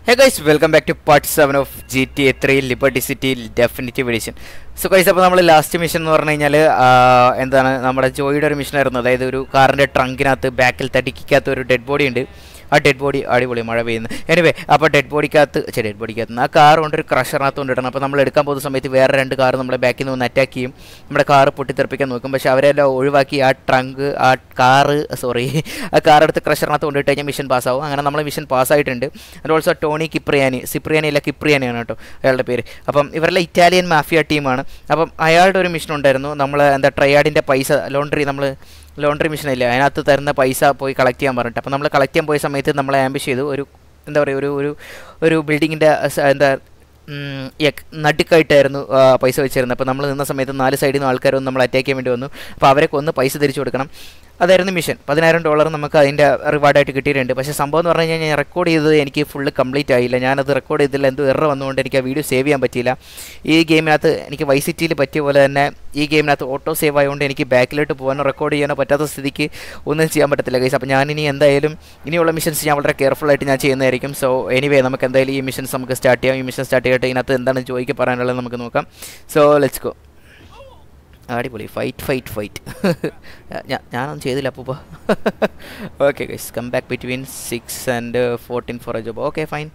Hey guys welcome back to part seven of G T A three liberty city definitive edition so guys അപ്പോൾ നമ്മൾ last mission എന്ന് പറഞ്ഞു കഴിഞ്ഞാൽ എന്താണ് നമ്മുടെ ജോയിയുടെ ഒരു മിഷനായിരുന്നു അതായത് ഒരു കാറിൻ്റെ ട്രങ്കിനകത്ത് ബാക്കിൽ തടിക്കാത്ത ഒരു ഡെഡ് ബോഡി ഉണ്ട് ആ ഡെഡ് ബോഡി അടിപൊളി മഴ പെയ്യുന്നു എനിവേ അപ്പോൾ ഡെഡ് ബോഡിക്കകത്ത് ചെ ഡെഡ് ബോഡിക്കകത്ത് ആ കാർ കൊണ്ട് ഒരു ക്രഷറിനകത്ത് കൊണ്ടിടണം അപ്പോൾ നമ്മൾ എടുക്കാൻ പോകുന്ന സമയത്ത് വേറെ രണ്ട് കാർ നമ്മളെ ബാക്കിൽ നിന്ന് വന്ന് അറ്റാക്ക് ചെയ്യും നമ്മുടെ കാർ പൊട്ടിത്തെറിപ്പിക്കാൻ നോക്കും പക്ഷേ അവരെല്ലാം ഒഴിവാക്കി ആ ട്രങ്ക് ആ കാറ് സോറി ആ കാർ എടുത്ത് ക്രഷറിനകത്ത് കൊണ്ടിട്ട് കഴിഞ്ഞാൽ മിഷൻ പാസ്സാവും അങ്ങനെ നമ്മൾ മിഷൻ പാസ്സായിട്ടുണ്ട് and also Toni Kipriani Cipriani അല്ല കിപ്രിയാനിയാണ് കേട്ടോ അയാളുടെ പേര് അപ്പം ഇവരെല്ലാം ഇറ്റാലിയൻ മാഫിയ ടീമാണ് അപ്പം അയാളുടെ ഒരു മിഷൻ ഉണ്ടായിരുന്നു നമ്മൾ എന്താ ട്രയാഡിൻ്റെ പൈസ ലോണ്ടറി നമ്മൾ ലോണ്ടറി മിഷൻ ഇല്ലേ അതിനകത്ത് തരുന്ന പൈസ പോയി കളക്ട് ചെയ്യാൻ പറഞ്ഞിട്ട് അപ്പം നമ്മൾ കളക്ട് ചെയ്യാൻ പോയ സമയത്ത് നമ്മളെ ആംബിഷ് ചെയ്തു ഒരു എന്താ പറയുക ഒരു ഒരു ഒരു ബിൽഡിങ്ങിൻ്റെ എന്താ ഉം, യക് നടുക്കായിട്ടായിരുന്നു ആ, പൈസ വെച്ചിരുന്നത് അപ്പോൾ നമ്മൾ നിന്ന സമയത്ത് നാല് സൈഡിൽ നിന്ന് ആൾക്കാർ വന്ന് നമ്മൾ അറ്റാക്ക് ചെയ്യാൻ വേണ്ടി വന്നു അപ്പോൾ അവരൊക്കെ ഒന്ന് പൈസ തിരിച്ചു കൊടുക്കണം അതായിരുന്നു മിഷൻ പതിനായിരം ഡോളർ നമുക്ക് അതിൻ്റെ റിവാർഡായിട്ട് കിട്ടിയിട്ടുണ്ട് പക്ഷേ സംഭവം എന്ന് പറഞ്ഞു കഴിഞ്ഞാൽ ഞാൻ റെക്കോർഡ് ചെയ്തത് എനിക്ക് ഫുള്ള് കംപ്ലീറ്റ് ആയില്ല ഞാനത് റെക്കോർഡ് ചെയ്തില്ല എന്തോ എറർ വന്നുകൊണ്ട് എനിക്ക് ആ വീഡിയോ സേവ് ചെയ്യാൻ പറ്റിയില്ല ഈ ഗെയിമിനകത്ത് എനിക്ക് വൈ സിറ്റിയിൽ പറ്റിയ പോലെ തന്നെ ഈ ഗെയിമിനകത്ത് ഓട്ടോ സേവ് ആയതുകൊണ്ട് എനിക്ക് ബാക്കിലോട്ട് പോകാനോ റെക്കോർഡ് ചെയ്യാനോ പറ്റാത്ത സ്ഥിതിക്ക് ഒന്നും ചെയ്യാൻ പറ്റത്തില്ല ഗൈസ് അപ്പോൾ ഞാനിനി എന്തായാലും ഇനിയുള്ള മിഷൻസ് ഞാൻ വളരെ കെയർഫുൾ ആയിട്ട് ഞാൻ ചെയ്യുന്നതായിരിക്കും സോ എനിവേ നമുക്ക് എന്തായാലും ഈ മിഷൻസ് നമുക്ക് സ്റ്റാർട്ട് ചെയ്യാം ഈ മിഷൻ സ്റ്റാർട്ട് ചെയ്തിട്ട് ഇതിനകത്ത് എന്താണ് ജോയിക്ക് പറയാനുള്ളത് നമുക്ക് നോക്കാം സോ ലെറ്റ്സ് ഗോ അടിപൊളി ഫൈറ്റ് ഫൈറ്റ് ഫൈറ്റ് ഞാനൊന്നും ചെയ്തില്ല അപ്പൂപ്പ okay guys come back between six and fourteen for a job okay fine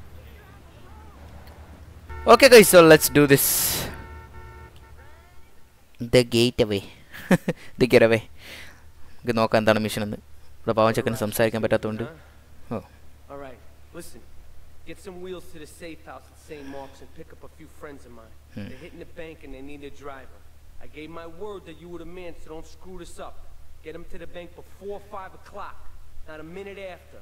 okay guys so let's do this the getaway the getaway നമുക്ക് നോക്കാം എന്താണ് mission എന്ന് ഇവിടെ പാവം ചെക്കന് സംസാരിക്കാൻ പറ്റാത്തതുകൊണ്ട് oh All right, listen. Get some wheels to the safe house at St. Mark's and pick up a few friends of mine. Hmm. They're hitting the bank and they need a driver. I gave my word that you were the man, so don't screw this up. Get them to the bank before 5 o'clock, not a minute after.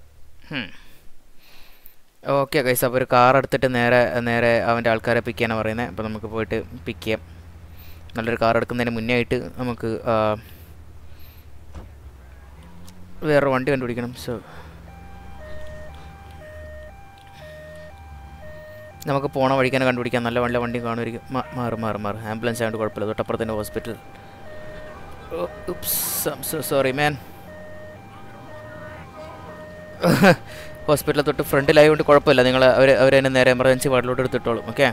Okay guys അപ്പോൾ ഒരു car എടുത്തിട്ട് നേരെ നേരെ അവൻ്റെ ആൾക്കാരെ പിക്ക് ചെയ്യാനാണ് പറയുന്നത് അപ്പോൾ നമുക്ക് പോയിട്ട് പിക്ക് ചെയ്യാം നല്ലൊരു കാർ എടുക്കുന്നതിന് മുന്നേ ആയിട്ട് നമുക്ക് ആ, വേറെ വണ്ടി കണ്ടുപിടിക്കണം സോ നമുക്ക് പോണ വഴിക്കാനെ കണ്ടുപിടിക്കാം നല്ല വല്ല വണ്ടി കാണുമായിരിക്കും മാ- മാറും മാറും മാറും ആംബുലൻസ് ആയതുകൊണ്ട് കുഴപ്പമില്ല തൊട്ടപ്പുറത്തിൻ്റെ ഹോസ്പിറ്റൽ സോറി മാൻ ഹോസ്പിറ്റലിൽ തൊട്ട് ഫ്രണ്ടിലായതുകൊണ്ട് കുഴപ്പമില്ല നിങ്ങൾ അവർ അവരെന്നെ നേരെ എമർജൻസി വാർഡിലോട്ട് എടുത്തിട്ടോളും ഓക്കെ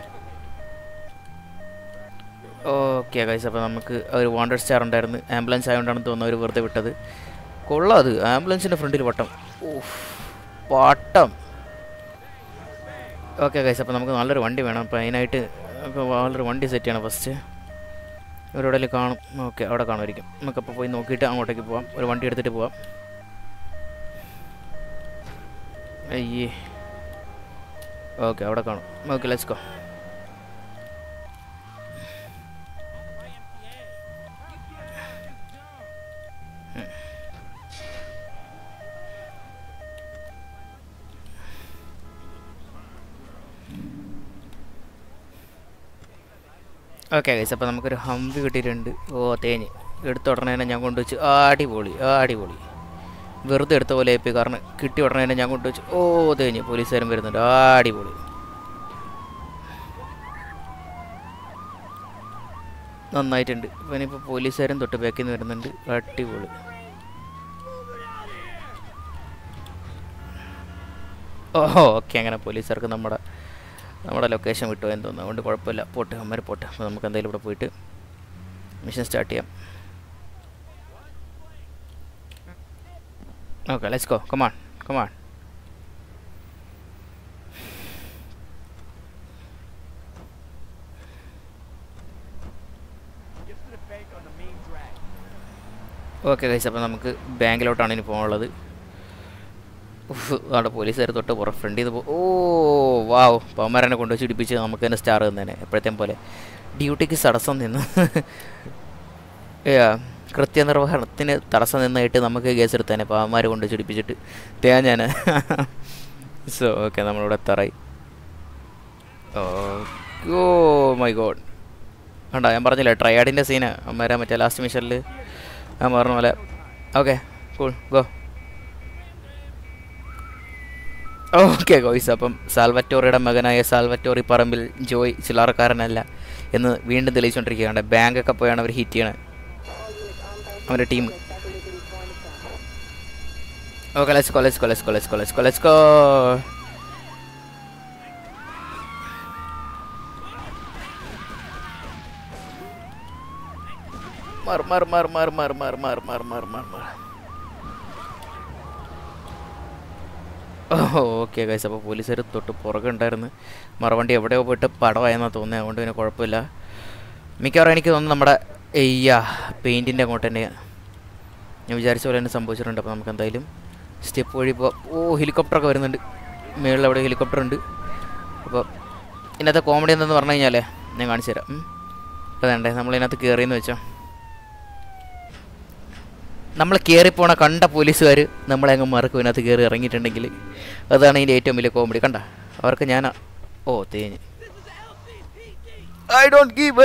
ഓക്കെ ഗൈസ് അപ്പോൾ നമുക്ക് ഒരു വാണ്ടർ സ്റ്റാർ ഉണ്ടായിരുന്നു ആംബുലൻസ് ആയതുകൊണ്ടാണ് തോന്നുന്നത് അവർ വെറുതെ വിട്ടത് കൊള്ളാം അത് ആംബുലൻസിൻ്റെ ഫ്രണ്ടിൽ വട്ടം ഓഫ് വട്ടം ഓക്കെ ഗൈസ് അപ്പോൾ നമുക്ക് നല്ലൊരു വണ്ടി വേണം അപ്പോൾ അതിനായിട്ട് അപ്പോൾ നല്ലൊരു വണ്ടി സെറ്റ് ചെയ്യണം ഫസ്റ്റ് ഇവരെവിടെയും കാണും ഓക്കെ അവിടെ കാണുമായിരിക്കും നമുക്കപ്പോൾ പോയി നോക്കിയിട്ട് അങ്ങോട്ടേക്ക് പോവാം ഒരു വണ്ടി എടുത്തിട്ട് പോവാം അയ്യേ ഓക്കെ അവിടെ കാണും okay let's go okay guys അപ്പോൾ നമുക്കൊരു ഹമ്പി കിട്ടിയിട്ടുണ്ട് ഓ തേഞ്ഞ് എടുത്ത ഉടനെ തന്നെ ഞാൻ കൊണ്ടുവച്ച് അടിപൊളി അടിപൊളി വെറുതെ എടുത്ത പോലെ ഏപ്പി കാരണം കിട്ടി ഉടനെ തന്നെ ഞാൻ കൊണ്ടുവച്ച് ഓ തേഞ്ഞ് പോലീസുകാരൻ വരുന്നുണ്ട് അടിപൊളി നന്നായിട്ടുണ്ട് ഇവനിപ്പോൾ പോലീസുകാരൻ തൊട്ട് ബാക്കിൽ നിന്ന് വരുന്നുണ്ട് അടിപൊളി ഓഹോ ഓക്കെ അങ്ങനെ പോലീസുകാർക്ക് നമ്മുടെ നമ്മുടെ ലൊക്കേഷൻ വിട്ടു എന്ന് തോന്നുന്നു അതുകൊണ്ട് കുഴപ്പമില്ല പോട്ടെ അമ്മര് പോട്ടെ അപ്പോൾ നമുക്ക് എന്തായാലും ഇവിടെ പോയിട്ട് മിഷൻ സ്റ്റാർട്ട് ചെയ്യാം okay let's go come on come on okay guys അപ്പോൾ നമുക്ക് ബാങ്കിലോട്ടാണ് ഇനി പോകാനുള്ളത് ഉഫ്, അവിടെ പോലീസുകാർ തൊട്ട് പുറ ഫ്രണ്ട് ചെയ്ത് പോ ഓ വാവ് പവന്മാരനെ കൊണ്ടുവച്ച് ഇടിപ്പിച്ച് നമുക്ക് തന്നെ സ്റ്റാർ തന്നേനെ എപ്പോഴത്തേം പോലെ ഡ്യൂട്ടിക്ക് തടസ്സം നിന്ന് Yeah, കൃത്യനിർവഹണത്തിന് തടസ്സം നിന്നായിട്ട് നമുക്ക് കേസ് എടുത്തേനെ പാവന്മാർ കൊണ്ട് ചിടിപ്പിച്ചിട്ട് തേഞ്ഞാന് സോ ഓക്കെ നമ്മളിവിടെ എത്താറായി ഓ മൈ ഗോഡ് വേണ്ട ഞാൻ പറഞ്ഞില്ലേ ട്രയാഡിൻ്റെ സീന് അമ്മേരെ മറ്റേ ലാസ്റ്റ് മിഷനിൽ ഞാൻ പറഞ്ഞ പോലെ okay cool go okay guys അപ്പം സാൽവറ്റോറിയുടെ മകനായ സാൽവറ്റോറി പറമ്പിൽ ജോയ് ചില്ലറക്കാരനല്ല എന്ന് വീണ്ടും തെളിയിച്ചുകൊണ്ടിരിക്കുകയാണ് ബാങ്കൊക്കെ പോയാണ് അവർ ഹിറ്റ് ചെയ്യണത് അവൻ്റെ team okay let's go let's go let's go let's go let's go let's go മാർ മാർ മാർ മാർ മാർ മാർ മാർ മാർ മാർ മാർ മാർ ഓക്കെ ഗൈസ് അപ്പോൾ പോലീസുകാർ തൊട്ട് പുറകെ ഉണ്ടായിരുന്നു മറവണ്ടി എവിടെയോ പോയിട്ട് പടമായെന്നാണ് തോന്നുന്നത് അതുകൊണ്ട് പിന്നെ കുഴപ്പമില്ല മിക്കവാറും എനിക്ക് തോന്നുന്നു നമ്മുടെ എയ്യ പെയിൻറ്റിൻ്റെ അങ്ങോട്ട് തന്നെ ഞാൻ വിചാരിച്ച പോലെ തന്നെ സംഭവിച്ചിട്ടുണ്ട് അപ്പോൾ നമുക്ക് എന്തായാലും സ്റ്റെപ്പ് വഴി ഇപ്പോൾ ഓ ഹെലികോപ്റ്ററൊക്കെ വരുന്നുണ്ട് മേളിൽ അവിടെ ഹെലികോപ്റ്റർ ഉണ്ട് അപ്പോൾ ഇതിനകത്തെ കോമഡി എന്തെന്ന് പറഞ്ഞു കഴിഞ്ഞാലേ ഞാൻ കാണിച്ചു തരാം ഉം. ഇപ്പോൾ വേണ്ടേ നമ്മളിതിനകത്ത് കയറിയെന്ന് വെച്ചോ നമ്മൾ കയറിപ്പോണ കണ്ട പോലീസുകാർ നമ്മളെ അങ്ങ് മറക്കും ഇതിനകത്ത് കയറി ഇറങ്ങിയിട്ടുണ്ടെങ്കിൽ അതാണ് ഇതിൻ്റെ ഏറ്റവും വലിയ കോമഡി കണ്ട അവർക്ക് ഞാൻ ഓ തേഞ്ഞ് I don't give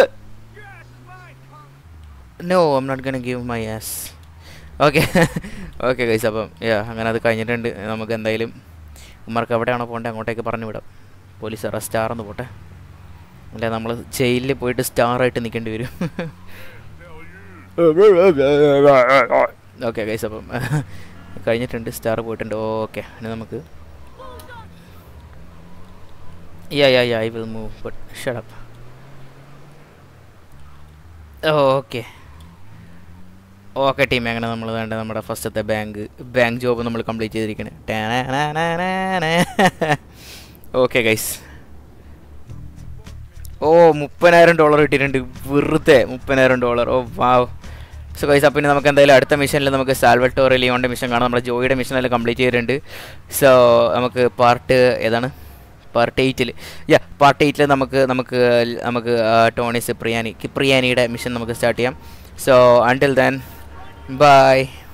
no I'm not gonna give my ass okay okay guys അപ്പം യാ അങ്ങനെ അത് കഴിഞ്ഞിട്ടുണ്ട് നമുക്ക് എന്തായാലും ഉമ്മർക്ക് എവിടെയാണോ പോകേണ്ടത് അങ്ങോട്ടേക്ക് പറഞ്ഞു വിടാം പോലീസ് അറസ്റ്റ് സ്റ്റാറൊന്ന് പോട്ടെ അല്ല നമ്മൾ ജയിലിൽ പോയിട്ട് സ്റ്റാറായിട്ട് നിൽക്കേണ്ടി വരും ഓക്കെ ഗൈസ് അപ്പം കഴിഞ്ഞിട്ടുണ്ട് സ്റ്റാർ പോയിട്ടുണ്ട് ഓക്കെ ഇനി നമുക്ക് yeah yeah yeah I will move but shut up okay okay team അങ്ങനെ നമ്മൾ വേണ്ട നമ്മുടെ ഫസ്റ്റത്തെ ബാങ്ക് ബാങ്ക് ജോബ് നമ്മൾ കംപ്ലീറ്റ് ചെയ്തിരിക്കണേ ഓക്കെ ഗൈസ് ഓ മുപ്പതിനായിരം ഡോളർ കിട്ടിയിട്ടുണ്ട് വെറുതെ മുപ്പതിനായിരം dollar oh wow so guys അപ്പം ഇനി നമുക്ക് എന്തായാലും അടുത്ത മിഷനിൽ നമുക്ക് സാൽവട്ടോറി ലിയോൻ്റെ മിഷൻ കാണാം നമ്മുടെ ജോയിയുടെ മിഷൻ എല്ലാം കംപ്ലീറ്റ് ചെയ്തിട്ടുണ്ട് സോ നമുക്ക് പാർട്ട് ഏതാണ് പാർട്ട് എയ്റ്റിൽ യാ പാർട്ട് എയ്റ്റിൽ നമുക്ക് നമുക്ക് നമുക്ക് ആ, ടോണി സിപ്രിയാനി കിപ്രിയാനിയുടെ മിഷൻ നമുക്ക് സ്റ്റാർട്ട് ചെയ്യാം സോ അണ്ടിൽ ദെൻ ബൈ